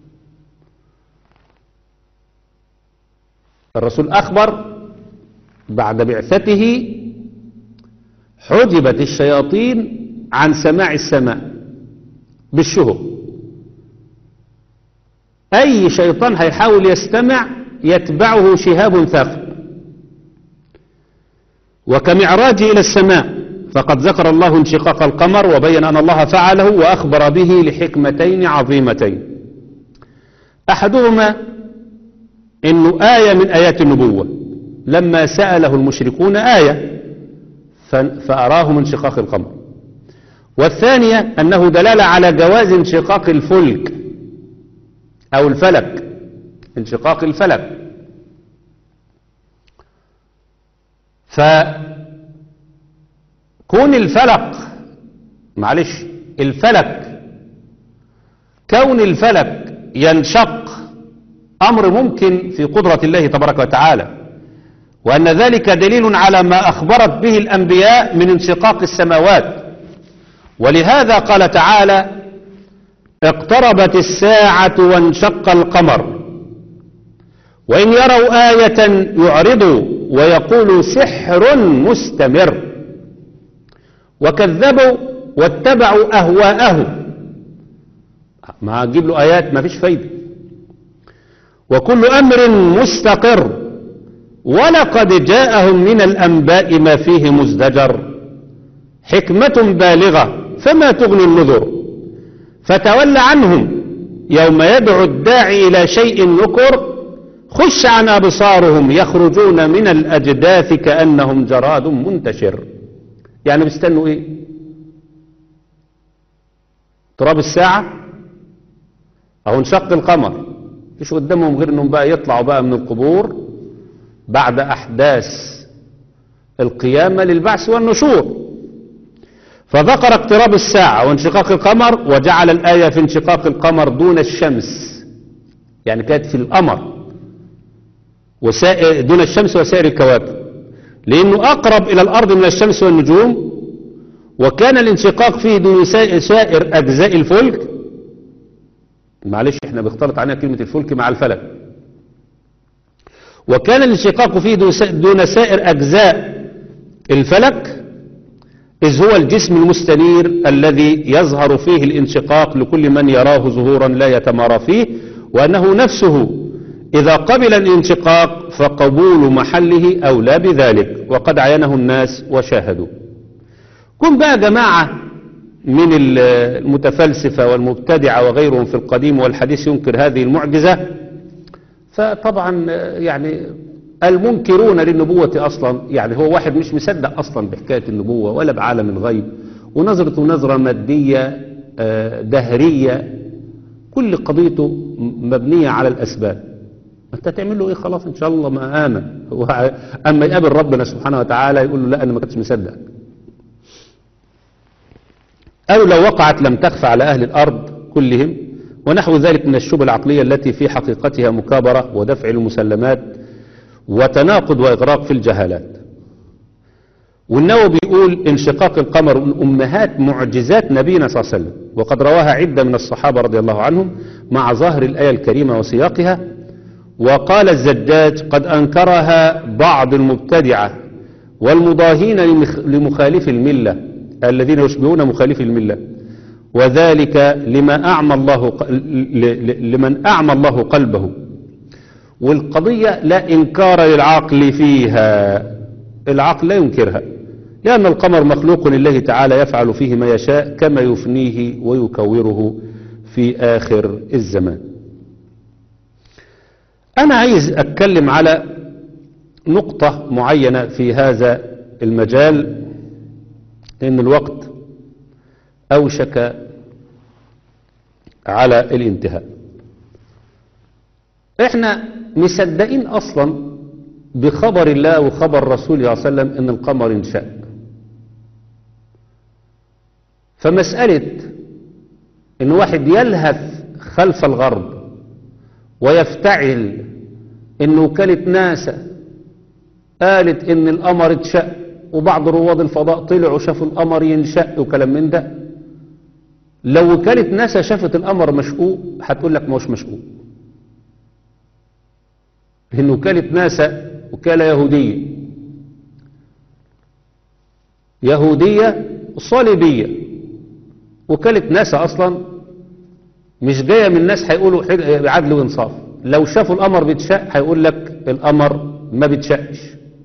S3: الرسول أخبر بعد بعثته حجبت الشياطين عن سماع السماء بالشهب أي شيطان هيحاول يستمع يتبعه شهاب ثاقب وكمعراجه إلى السماء فقد ذكر الله انشقاق القمر وبين أن الله فعله وأخبر به لحكمتين عظيمتين أحدهما إنه آية من آيات النبوة لما سأله المشركون آية ف- فأراهم انشقاق القمر والثانية أنه دلالة على جواز انشقاق الفلك أو الفلك انشقاق الفلك فكون الفلك معلش الفلك كون الفلك ينشق أمر ممكن في قدرة الله تبارك وتعالى وأن ذلك دليل على ما أخبرت به الأنبياء من انشقاق السماوات ولهذا قال تعالى اقتربت الساعة وانشق القمر وإن يروا آية يعرضوا ويقولوا سحر مستمر وكذبوا واتبعوا أهواءهم ما أجيب له آيات ما فيش فايدة وكل أمر مستقر ولقد جاءهم من الأنباء ما فيه مزدجر حكمة بالغة فما تغني النذر فتول عنهم يوم يدعو الداعي إلى شيء نكر خش عن أبصارهم يخرجون من الأجداث كأنهم جراد منتشر يعني بيستنوا إيه تراب الساعة أو انشق القمر مفيش قدامهم غير انهم بقى يطلعوا بقى من القبور بعد أحداث القيامة للبعث والنشور فذكر اقتراب الساعة وانشقاق القمر وجعل الآية في انشقاق القمر دون الشمس يعني كانت في القمر وسائر دون الشمس وسائر الكواكب لأنه أقرب إلى الأرض من الشمس والنجوم وكان الانشقاق فيه دون سائر أجزاء الفلك معلش احنا بيختلط علينا كلمة الفلك مع الفلك وكان الانشقاق فيه دون سائر أجزاء الفلك إذ هو الجسم المستنير الذي يظهر فيه الانشقاق لكل من يراه ظهورا لا يتمارى فيه وأنه نفسه إذا قبل الانشقاق فقبول محله أولى بذلك وقد عينه الناس وشاهدوا كن بقى جماعة من المتفلسفة والمبتدعة وغيرهم في القديم والحديث ينكر هذه المعجزة فطبعا يعني المنكرون للنبوة أصلا يعني هو واحد مش مصدق أصلا بحكاية النبوة ولا بعالم الغيب ونظرته نظرة مادية دهرية كل قضيته مبنية على الأسباب انت تعمل له ايه خلاص ان شاء الله ما امن اما يقابل ربنا سبحانه وتعالى يقول له لا انا ما كنتش مصدق أو لو وقعت لم تخفى على أهل الأرض كلهم ونحو ذلك من الشبه العقلية التي في حقيقتها مكابرة ودفع المسلمات وتناقض وإغراق في الجهالات والنووي بيقول انشقاق القمر من أمهات معجزات نبينا صلى الله عليه وسلم وقد رواها عدة من الصحابة رضي الله عنهم مع ظاهر الآية الكريمة وسياقها وقال الزجاج قد أنكرها بعض المبتدعة والمضاهين لمخالف المله الذين يشبهون مخالف الملة وذلك لما أعمى الله لمن أعمى الله قلبه والقضية لا إنكار للعقل فيها العقل لا ينكرها لأن القمر مخلوق لله تعالى يفعل فيه ما يشاء كما يفنيه ويكوره في آخر الزمان أنا عايز أتكلم على نقطة معينة في هذا المجال لأن الوقت أوشك على الانتهاء احنا مصدقين اصلا بخبر الله وخبر رسوله صلى الله عليه وسلم ان القمر انشأ فمسألة ان واحد يلهث خلف الغرب ويفتعل ان وكالة ناسا قالت ان القمر اتشق وبعض رواد الفضاء طلعوا شافوا القمر ينشق وكلام من ده لو وكالة ناسا شافت القمر مشقوق هتقول لك مش مشقوق لأن وكالة ناسا وكالة يهودية يهودية صليبية وكالة ناسا أصلا مش جاية من الناس هيقولوا حد- عدل وإنصاف لو شافوا القمر بيتشق هيقول لك القمر ما بيتشقش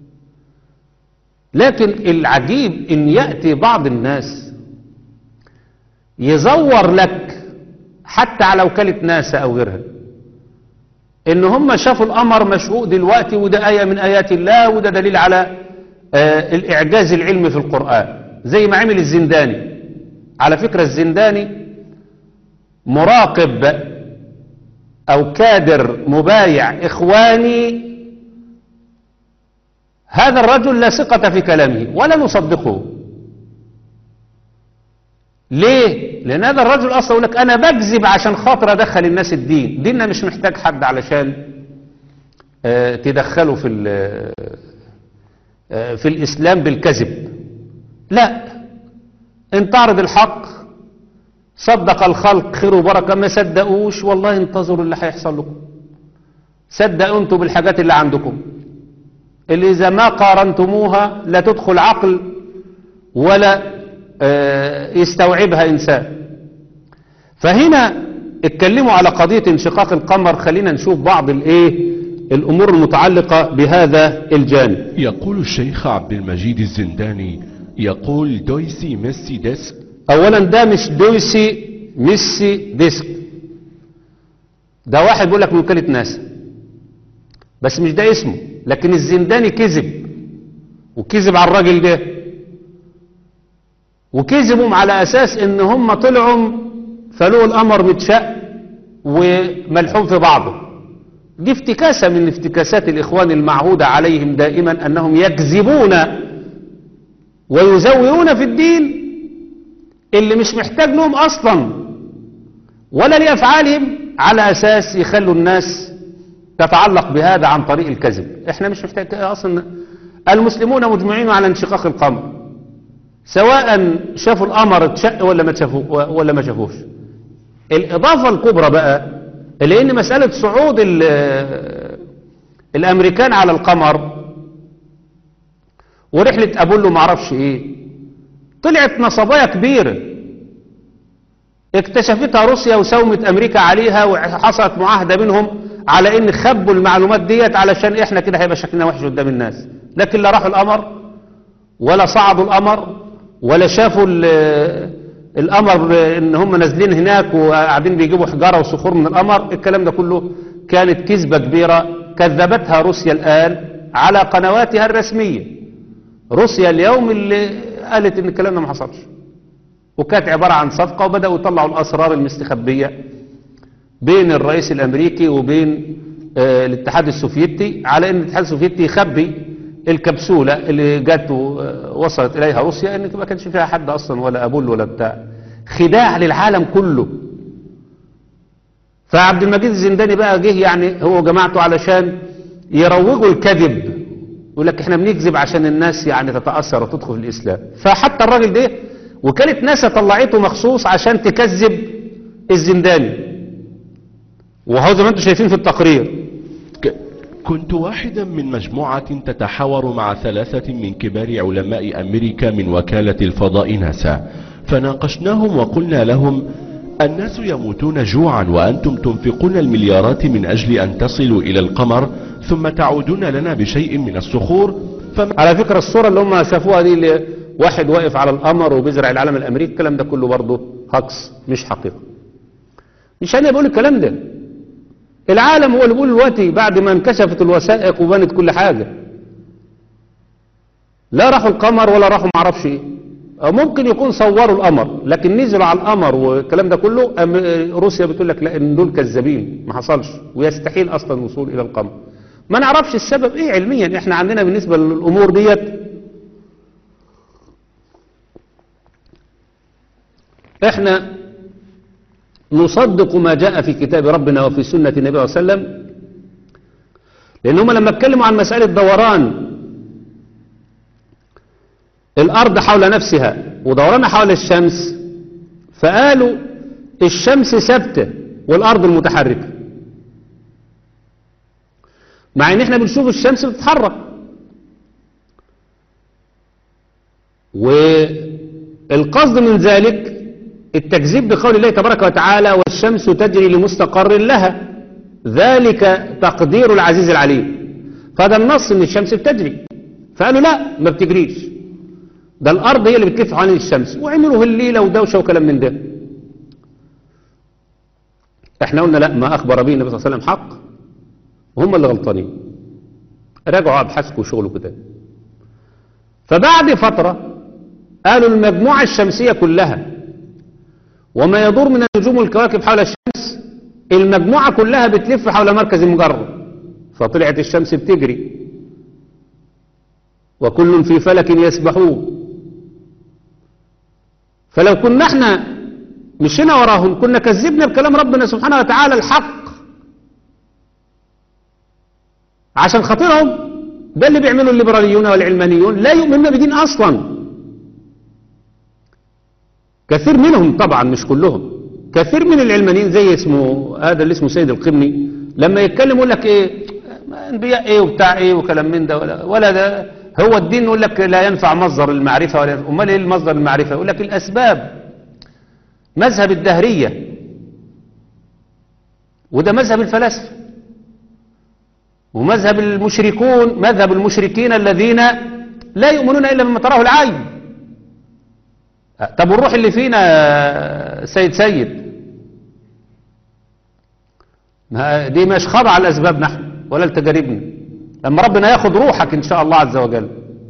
S3: لكن العجيب ان يأتي بعض الناس يزور لك حتى على وكالة ناسا او غيرها ان هم شافوا القمر مشقوق دلوقتي وده آية من آيات الله وده دليل على آه الإعجاز العلمي في القرآن زي ما عمل الزنداني على فكرة الزنداني مراقب أو كادر مبايع إخواني هذا الرجل لا ثقة في كلامه ولا نصدقه ليه؟ لأن هذا الرجل أصلا يقول لك أنا بكذب عشان خاطر أدخل الناس الدين ديننا مش محتاج حد علشان آه، تدخله في ال- آه، في الإسلام بالكذب لا إن تعرض الحق صدق الخلق خير وبركة ما صدقوش والله انتظروا اللي هيحصل لكم صدقوا انتوا بالحاجات اللي عندكم اللي إذا ما قارنتموها لا تدخل عقل ولا آه، يستوعبها إنسان فهنا اتكلموا على قضية انشقاق القمر خلينا نشوف بعض الايه الأمور المتعلقة بهذا الجانب
S4: يقول الشيخ عبد المجيد الزنداني يقول دويسي ميسي ديسك
S3: أولا ده مش دويسي ميسي ديسك ده واحد بيقول لك من وكالة ناسا بس مش ده اسمه لكن الزنداني كذب وكذب على الراجل ده وكذبوا على أساس إن هم طلعوا فلقوا القمر متشق وملحوم في بعضه دي افتكاسة من افتكاسات الإخوان المعهودة عليهم دائما أنهم يكذبون ويزورون في الدين اللي مش محتاج لهم أصلا ولا لأفعالهم على أساس يخلوا الناس تتعلق بهذا عن طريق الكذب احنا مش محتاج أصلا المسلمون مجمعين على انشقاق القمر سواء شافوا القمر اتشق ولا ما شافوه ولا ما شافوش الإضافة الكبرى بقى لأن مسألة صعود ال- الأمريكان على القمر ورحلة أبولو معرفش إيه طلعت نصبايا كبيرة اكتشفتها روسيا وساومت أمريكا عليها وحصلت معاهدة بينهم على إن خبوا المعلومات ديت علشان إحنا كده هيبقى شكلنا وحش قدام الناس لكن لا راحوا القمر ولا صعدوا القمر ولا شافوا ال- القمر ان هم نازلين هناك وقاعدين بيجيبوا حجاره وصخور من القمر الكلام ده كله كانت كذبه كبيره كذبتها روسيا الان على قنواتها الرسميه روسيا اليوم اللي قالت ان الكلام ده ما حصلش وكانت عباره عن صفقه وبداوا يطلعوا الاسرار المستخبيه بين الرئيس الامريكي وبين آه، الاتحاد السوفيتي على ان الاتحاد السوفيتي يخبي الكبسولة اللي جت ووصلت إليها روسيا إن ما كانش فيها حد أصلا ولا أبول ولا بتاع خداع للعالم كله فعبد المجيد الزنداني بقى جه يعني هو وجماعته علشان يروجوا الكذب يقول لك احنا بنكذب عشان الناس يعني تتأثر وتدخل في الإسلام فحتى الراجل ده وكالة ناسا طلعته مخصوص عشان تكذب الزنداني وهو زي ما انتم شايفين في التقرير
S4: ك- كنت واحدا من مجموعة تتحاور مع ثلاثة من كبار علماء أمريكا من وكالة الفضاء ناسا فناقشناهم وقلنا لهم الناس يموتون جوعا وأنتم تنفقون المليارات من أجل أن تصلوا إلى القمر ثم تعودون لنا بشيء من الصخور فما
S3: على فكرة الصورة اللي هم شافوها دي اللي واحد واقف على القمر وبيزرع العلم الأمريكي الكلام ده كله برضه هكس مش حقيقة مش أنا بقول الكلام ده العالم هو اللي بيقول دلوقتي بعد ما انكشفت الوثائق وبانت كل حاجة لا راحوا القمر ولا راحوا معرفش ايه أو ممكن يكون صوروا القمر لكن نزلوا على القمر والكلام ده كله أم- روسيا بتقول لك لا ان دول كذابين ما حصلش ويستحيل اصلا الوصول الى القمر ما نعرفش السبب ايه علميا احنا عندنا بالنسبة للامور ديت احنا نصدق ما جاء في كتاب ربنا وفي سنة النبي صلى الله عليه وسلم لأن هم لما اتكلموا عن مسألة دوران الأرض حول نفسها ودورانها حول الشمس فقالوا الشمس ثابتة والأرض المتحركة مع ان احنا بنشوف الشمس بتتحرك والقصد من ذلك التكذيب بقول الله تبارك وتعالى والشمس تجري لمستقر لها ذلك تقدير العزيز العليم فهذا النص ان الشمس بتجري فقالوا لا ما بتجريش ده الارض هي اللي بتلف حوالين الشمس وعملوا الليله ودوشه وكلام من ده احنا قلنا لا ما اخبر به النبي صلى الله عليه وسلم حق وهم اللي غلطانين راجعوا ابحاثكم وشغلوا كده فبعد فتره قالوا المجموعه الشمسيه كلها وما يدور من النجوم والكواكب حول الشمس المجموعة كلها بتلف حول مركز المجرة فطلعت الشمس بتجري وكل في فلك يسبحون فلو كنا احنا مشينا وراهم كنا كذبنا بكلام ربنا سبحانه وتعالى الحق عشان خاطرهم ده اللي بيعملوا الليبراليون والعلمانيون لا يؤمنون بدين اصلا كثير منهم طبعا مش كلهم كثير من العلمانيين زي اسمه هذا اللي اسمه سيد القمني لما يتكلم يقول لك ايه انبياء ايه وبتاع ايه وكلام من ده ولا, ولا ده هو الدين يقول لك لا ينفع مصدر المعرفة ولا امال ايه المصدر المعرفة يقول لك الاسباب مذهب الدهرية وده مذهب الفلاسفة ومذهب المشركون مذهب المشركين الذين لا يؤمنون الا بما تراه العين طب والروح اللي فينا سيد سيد ما دي مش خاضعة الأسباب نحن ولا لتجاربنا لما ربنا ياخد روحك إن شاء الله عز وجل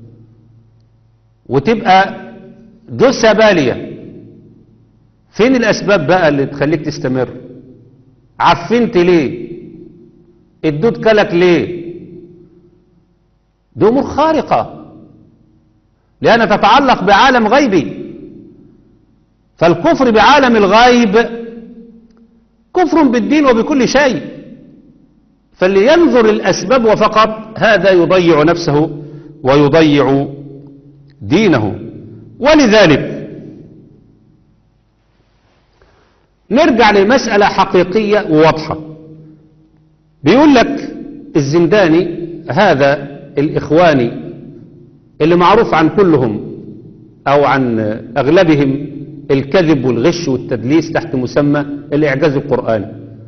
S3: وتبقى جثة بالية فين الأسباب بقى اللي تخليك تستمر عفنت ليه الدود كلك ليه دي أمور خارقة لأنها تتعلق بعالم غيبي فالكفر بعالم الغيب كفر بالدين وبكل شيء فاللي ينظر الأسباب وفقط هذا يضيع نفسه ويضيع دينه ولذلك نرجع لمسألة حقيقية وواضحة بيقول لك الزنداني هذا الإخواني اللي معروف عن كلهم أو عن أغلبهم الكذب والغش والتدليس تحت مسمى الإعجاز القرآني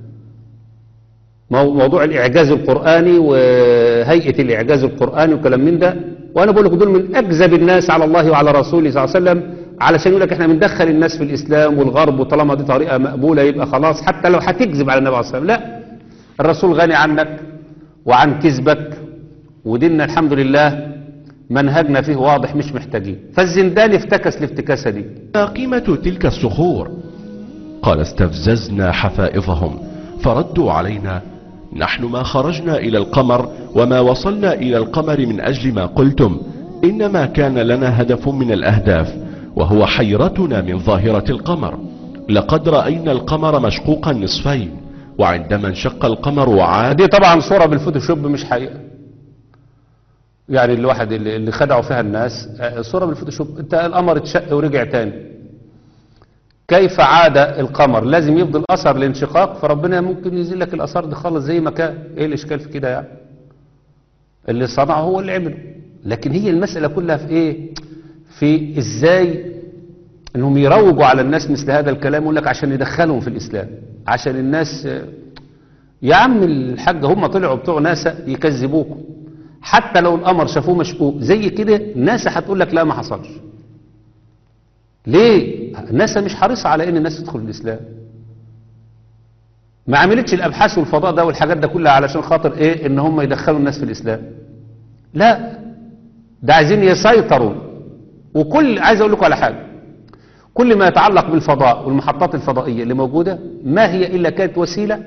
S3: موضوع الإعجاز القرآني وهيئة الإعجاز القرآني وكلام من ده وأنا بقول لكم دول من أكذب الناس على الله وعلى رسوله صلى الله عليه وسلم علشان يقول لك احنا بندخل الناس في الإسلام والغرب وطالما دي طريقة مقبولة يبقى خلاص حتى لو هتكذب على النبي صلى الله عليه وسلم لا الرسول غني عنك وعن كذبك وديننا الحمد لله منهجنا فيه واضح مش محتاجين فالزندان افتكس الافتكاسة دي
S4: ما قيمة تلك الصخور قال استفززنا حفائظهم فردوا علينا نحن ما خرجنا إلى القمر وما وصلنا إلى القمر من أجل ما قلتم إنما كان لنا هدف من الأهداف وهو حيرتنا من ظاهرة القمر لقد رأينا القمر مشقوقا نصفين وعندما انشق القمر وعاد
S3: دي طبعا صورة بالفوتوشوب مش حقيقة يعني الواحد اللي اللي خدعوا فيها الناس آه، صورة بالفوتوشوب انت القمر اتشق ورجع تاني كيف عاد القمر لازم يفضل اثر الانشقاق فربنا ممكن ينزل لك الاثار دي خالص زي ما كان ايه الاشكال في كده يعني اللي صنعه هو اللي عمله لكن هي المسألة كلها في ايه في ازاي انهم يروجوا على الناس مثل هذا الكلام يقول لك عشان يدخلهم في الاسلام عشان الناس آه، يا عم الحاج هم طلعوا بتوع ناسا يكذبوكم حتى لو القمر شافوه مشقوق زي كده ناسا هتقول لك لا ما حصلش ليه ناسا مش حريصة على ان الناس تدخل الاسلام ما عملتش الابحاث والفضاء ده والحاجات ده كلها علشان خاطر ايه ان هم يدخلوا الناس في الاسلام لا ده عايزين يسيطروا وكل عايز اقول لكم على حاجه كل ما يتعلق بالفضاء والمحطات الفضائيه اللي موجوده ما هي الا كانت وسيله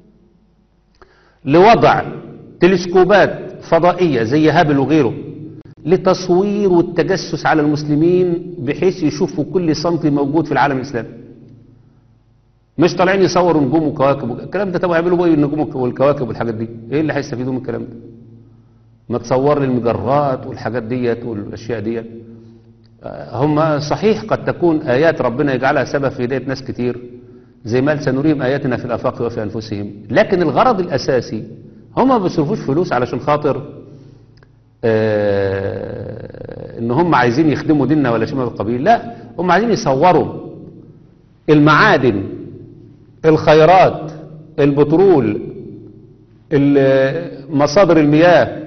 S3: لوضع تلسكوبات فضائيه زي هابل وغيره لتصوير والتجسس على المسلمين بحيث يشوفوا كل سنتي موجود في العالم الاسلامي مش طالعين يصوروا نجوم وكواكب الكلام ده طب هيعملوا ايه النجوم والكواكب والحاجات دي ايه اللي هيستفيدوا من الكلام ده ما تصور لي المجرات والحاجات ديت والاشياء ديت آه، هم صحيح قد تكون ايات ربنا يجعلها سبب في هدايه ناس كتير زي ما قال سنريهم اياتنا في الافاق وفي انفسهم لكن الغرض الاساسي هم ما بيصرفوش فلوس علشان خاطر آه، ان هم عايزين يخدموا ديننا ولا شيء من القبيل لا هم عايزين يصوروا المعادن الخيرات البترول ال- مصادر المياه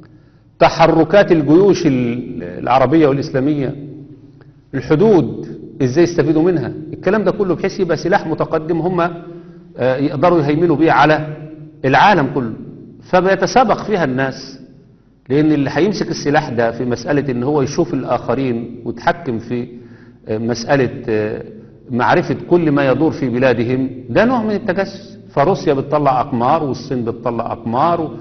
S3: تحركات الجيوش ال- العربية والإسلامية الحدود ازاي يستفيدوا منها الكلام ده كله بحيث يبقى سلاح متقدم هم آه، يقدروا يهيمنوا بيه على العالم كله فبيتسابق فيها الناس لأن اللي هيمسك السلاح ده في مسألة إن هو يشوف الآخرين ويتحكم في آه، مسألة آه، معرفة كل ما يدور في بلادهم ده نوع من التجسس فروسيا بتطلع أقمار والصين بتطلع أقمار و-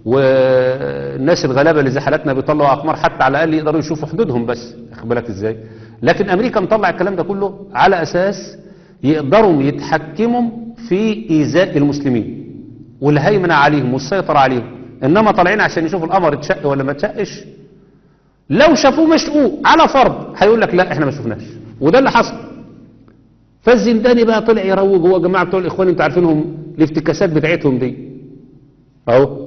S3: والناس الغلابة اللي زي حالتنا بيطلعوا أقمار حتى على الأقل يقدروا يشوفوا حدودهم بس واخد بالك إزاي لكن أمريكا مطلع الكلام ده كله على أساس يقدروا يتحكموا في إيذاء المسلمين والهيمنة عليهم والسيطرة عليهم إنما طالعين عشان يشوفوا القمر اتشق ولا ما اتشقش لو شافوه مشقوق على فرض هيقول لك لا احنا ما شفناش وده اللي حصل فالزنداني بقى طلع يروج هو جماعه بتوع الاخوان انتوا عارفينهم الافتكاسات بتاعتهم دي اهو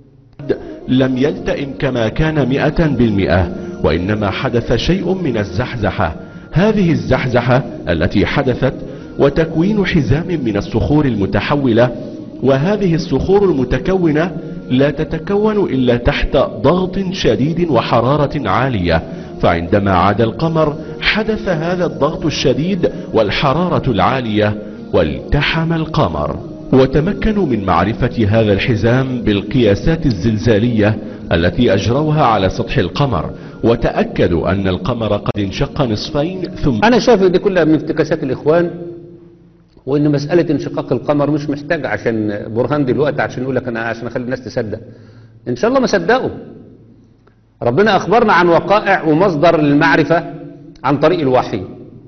S4: لم يلتئم كما كان مئة بالمئة وإنما حدث شيء من الزحزحة هذه الزحزحة التي حدثت وتكوين حزام من الصخور المتحولة وهذه الصخور المتكونة لا تتكون إلا تحت ضغط شديد وحرارة عالية فعندما عاد القمر حدث هذا الضغط الشديد والحرارة العالية والتحم القمر وتمكنوا من معرفة هذا الحزام بالقياسات الزلزالية التي أجروها على سطح القمر وتأكدوا أن القمر قد انشق نصفين ثم
S3: انا شايف ان دي كلها من افتكاسات الاخوان وان مساله انشقاق القمر مش محتاج عشان برهان دلوقتي عشان يقول لك انا عشان اخلي الناس تصدق ان شاء الله ما صدقوا ربنا اخبرنا عن وقائع ومصدر المعرفه عن طريق الوحي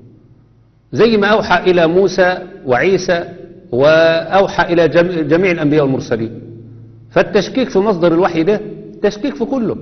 S3: زي ما اوحى الى موسى وعيسى واوحى الى جم- جميع الانبياء والمرسلين فالتشكيك في مصدر الوحي ده تشكيك في كله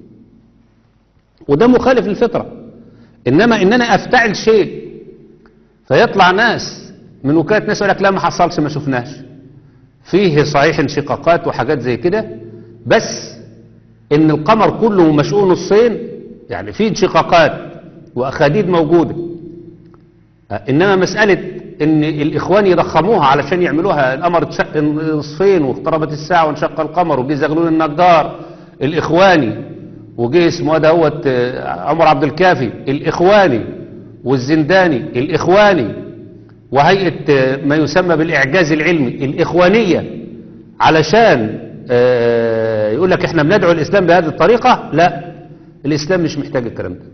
S3: وده مخالف للفطره انما ان انا افتعل شيء فيطلع ناس من وكالة ناس يقول لك لا ما حصلش ما شفناش فيه صحيح انشقاقات وحاجات زي كده بس ان القمر كله مشقوق نصين يعني فيه انشقاقات واخاديد موجوده آه، انما مساله ان الاخوان يضخموها علشان يعملوها القمر اتشق نصفين واقتربت الساعه وانشق القمر وجه زغلول النجار الاخواني وجه اسمه دوت آه، عمر عبد الكافي الاخواني والزنداني الاخواني وهيئه آه، ما يسمى بالاعجاز العلمي الاخوانيه علشان آه، يقول لك احنا بندعو الاسلام بهذه الطريقه لا الاسلام مش محتاج الكلام ده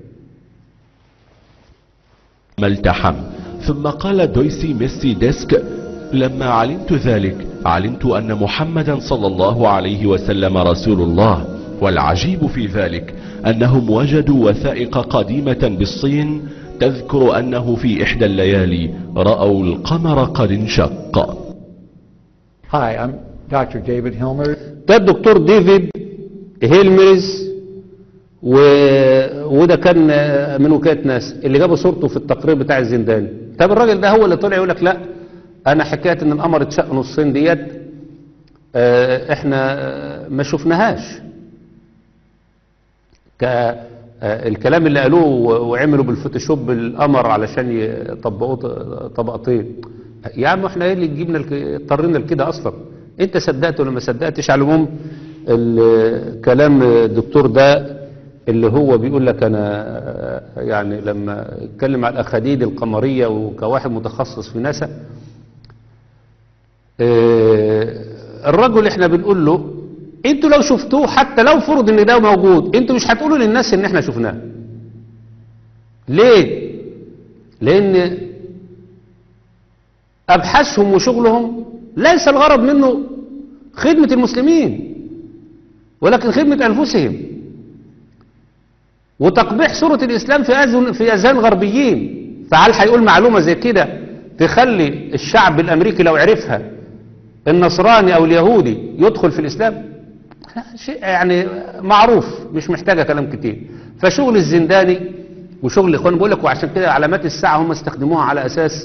S4: التحم ثم قال دويسي ميسي ديسك لما علمت ذلك علمت أن محمدا صلى الله عليه وسلم رسول الله والعجيب في ذلك أنهم وجدوا وثائق قديمة بالصين تذكر أنه في إحدى الليالي رأوا القمر قد انشق
S5: Hi, I'm Dr. David Hilmer.
S3: ده الدكتور ديفيد هيلمرز و... وده كان من وكالة ناس اللي جابوا صورته في التقرير بتاع الزنداني طب الراجل ده هو اللي طلع يقول لك لا انا حكايه ان القمر اتشق نصين ديت آه، احنا آه، ما شفناهاش ك آه، الكلام اللي قالوه و- وعملوا بالفوتوشوب القمر علشان يطبقوه ط- طبقتين يا عم احنا ايه اللي جبنا الك- اضطرينا لكده اصلا انت صدقت ولا ما صدقتش على العموم ال- كلام الدكتور ده اللي هو بيقول لك انا آه، يعني لما اتكلم على الاخاديد القمريه وكواحد متخصص في ناسا آه، الرجل احنا بنقول له انتوا لو شفتوه حتى لو فرض ان ده موجود انتوا مش هتقولوا للناس ان احنا شفناه ليه لان ابحاثهم وشغلهم ليس الغرض منه خدمة المسلمين ولكن خدمة انفسهم وتقبيح صورة الاسلام في اذهان في اذهان غربيين فهل هيقول معلومة زي كده تخلي الشعب الامريكي لو عرفها النصراني او اليهودي يدخل في الاسلام شيء يعني معروف مش محتاجة كلام كتير فشغل الزنداني وشغل الاخوان بقول لك وعشان كده علامات الساعة هم استخدموها على اساس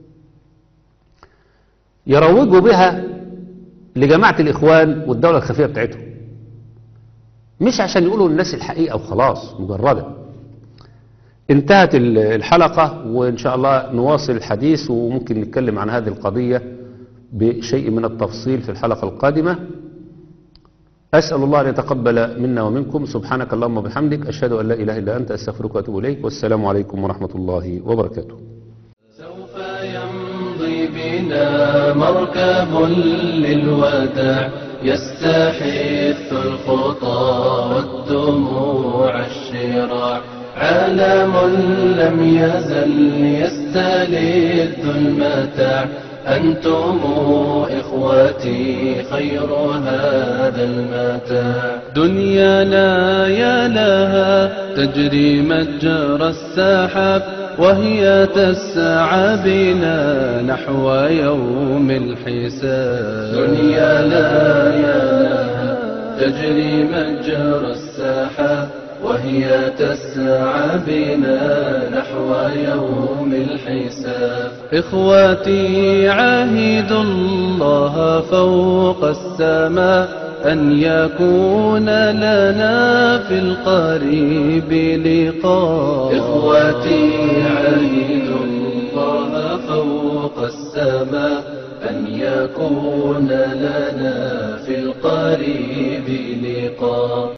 S3: يروجوا بها لجماعة الاخوان والدولة الخفية بتاعتهم مش عشان يقولوا للناس الحقيقة وخلاص مجردة انتهت ال- الحلقة وإن شاء الله نواصل الحديث وممكن نتكلم عن هذه القضية بشيء من التفصيل في الحلقة القادمة أسأل الله أن يتقبل منا ومنكم سبحانك اللهم وبحمدك أشهد أن لا إله إلا أنت أستغفرك وأتوب إليك والسلام عليكم ورحمة الله وبركاته
S1: سوف يمضي بنا مركب للوداع يستحث الخطى والدموع الشراع عالم لم يزل يستلذ المتاع أنتم إخوتي خير هذا المتاع دنيانا يا لها تجري مجرى السحاب وهي تسعى بنا نحو يوم الحساب دنيانا يا لها تجري مجرى السحاب وهي تسعى بنا نحو يوم الحساب إخواتي عاهدوا الله فوق السماء أن يكون لنا في القريب لقاء إخواتي عاهدوا الله فوق السماء أن يكون لنا في القريب لقاء